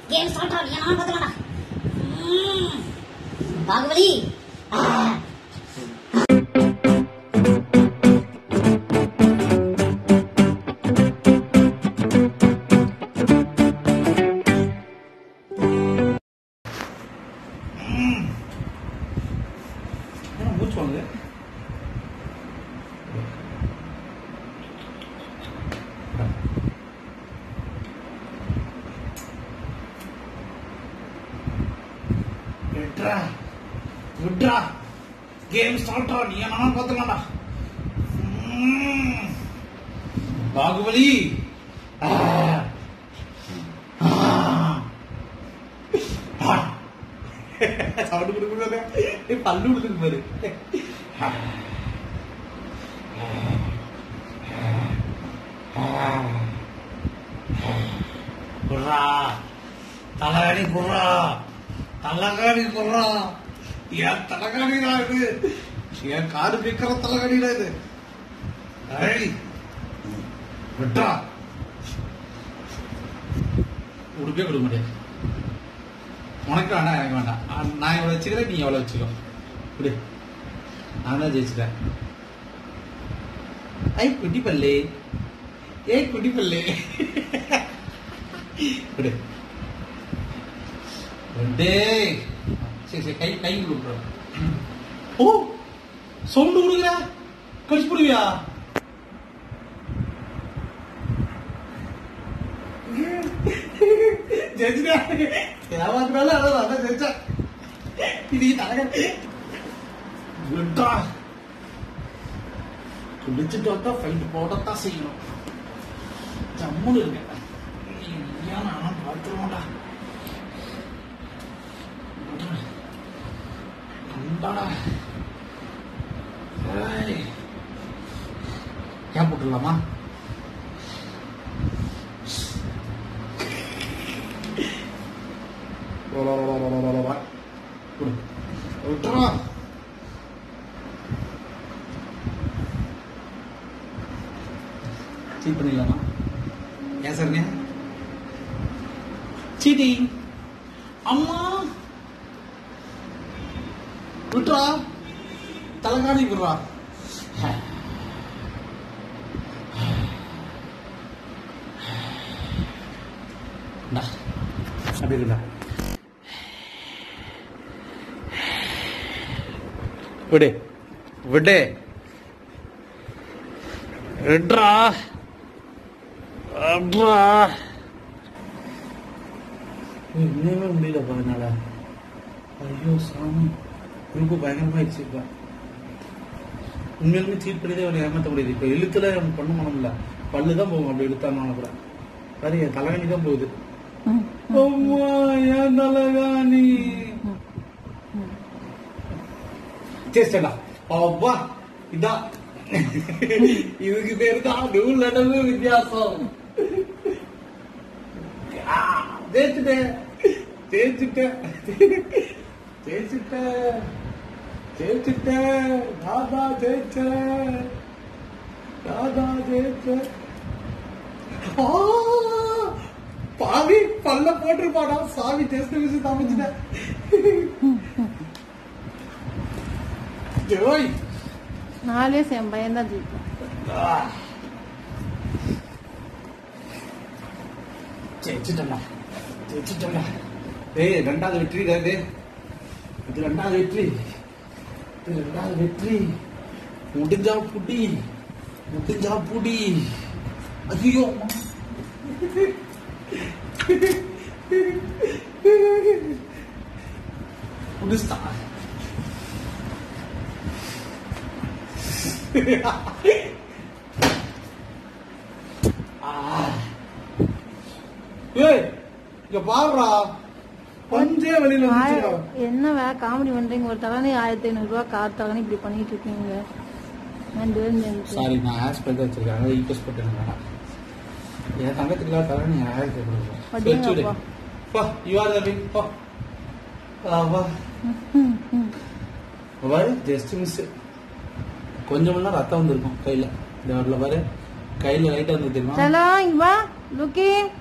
Game start ஆகும் ஏன்னா பார்த்துக்கடா பாகுபலி ஆ. என்ன மூச்சு வாங்க விட்ரா விட்ரா கேம் ஸ்டார்ட் ஆ நீ என்ன பார்த்துக்கலாம்டா ம். பாகுபலி ஆ. ஆ. ஆ. சவுண்ட் கொடுக்குறது ஏய், பல்லு கொடுத்துருக்கு பாரு குர்ரா தலகாணி குர்ரா தலகாணி குர்ரா என் தலகாணிடா இது என் காடு பிக்கிற தலகாணிடா இது ஐய் விட்டா உடுப்பே கொடுக்க முடியாது உனக்கு வேண்டாம் எனக்கு வேண்டாம் ஆ, நான் இவ்வளோ வச்சுக்கிறேன் நீ எவ்வளோ வச்சுக்கோ இப்படி நான் தான் ஜெயிச்சிட்டேன் ஐ குட்டி பல்லே ஏ குட்டி பல்லே இப்படி டேய் சரி சரி கை கை கொடுக்குறோம் ஓ சவுண்டு கொடுக்குற கழிச்சு போடுவியா ஜெயிச்சிட்டேன் ஏமாத்தினாலும் அதான் அதான் ஜெயிச்சேன் இது தலக விட்டா குடிச்சிட்டு வந்தா ஃபைட் போடத்தான் செய்யணும் ஜம்முன்னு இருக்க ஏன் நானும் பார்த்துருவோம்டா கண்டாடா ஏய். கேப் போட்டுடலாமா வா, வா, வா, வா, வா, வா, வா, வா. கொடு. விட்டுறா. சீட் பண்ணிடலாமா ஏன் சாருங்க சீட்டிங் அம்மா விட்டுறா தலைகாணி விடுறா இந்தா, அப்படி இருக்குடா விடு விடு விட்றா அட்ரா இன்னுமே முடியலப்பா என்னால ஐயோ சாமி ரொம்ப பயங்கரமாயிடுச்சு இப்ப உண்மையிலுமே சீட் பண்ணி தான் அவனை ஏமாத்த முடியுது இப்ப இழுத்துல அவன் பண்ண முடியல பல்லு தான் போகும் அப்படி இழுத்தாங்க கூட பாரு என் தலைகாணி தான் போகுது அம்மா என் தலைகாணி చేస్తాడా అబ్బా ఇదా இதுக்கு பேரு தான் நூல் நடவு வித்தியாசம் ஆ, ஜெயிச்சுட்டேன் ஜெயிச்சுட்டேன் ஜெயிச்சுட்டேன் ஜெயிச்சுட்டேன் ராதா ஜெயிச்சேன் ராதா ஜெயிச்சேன் ஆ, பாவி பல்ல போட்டிருப்பாடா சாமி டெஸ்ட் வச்சு தமிச்சிட்டேன் ஜோய் நாலே என் பையன் தான் ஜெயிப்பான் ஜெயிச்சிட்டா ஜெயிச்சிட்டா ஏய் ரெண்டாவது வெற்றி இது இது ரெண்டாவது வெற்றி இது ரெண்டாவது வெற்றி முடிஞ்சா புடி முடிஞ்சா புடி ஐயோ முடிச்சுட்டா ஏய் இங்க பாருடா பஞ்சே வெளியில வந்துச்சுடா ஆய- என்ன வேலை காமெடி பண்றீங்க ஒரு தலைனி ஆயிரத்தி ஐநூறு ரூபாய் கார் தலைனி இப்படி பண்ணிட்டு இருக்கீங்க ரெண்டு பேரும் சேர்ந்து. சாரி நான் ஹேர் ஸ்பெல் தான் வச்சிருக்கேன் அதாவது ஈக்கோஸ் போட்டு வேணாம் என் தங்கத்துக்குலாம் தர நீ ஹேர் அடேங்கப்பா. பா யூ ஆர் த பிக் பா வா ம், ம். பாரு ஜஸ்ட் மிஸ் கொஞ்சமெல்லாம் ரத்தம் வந்திருக்கும் கையில இந்த வரல பாரு கையில லைட்டா வந்து தெரியுமா செல்லம், இங்க வா லுக்கி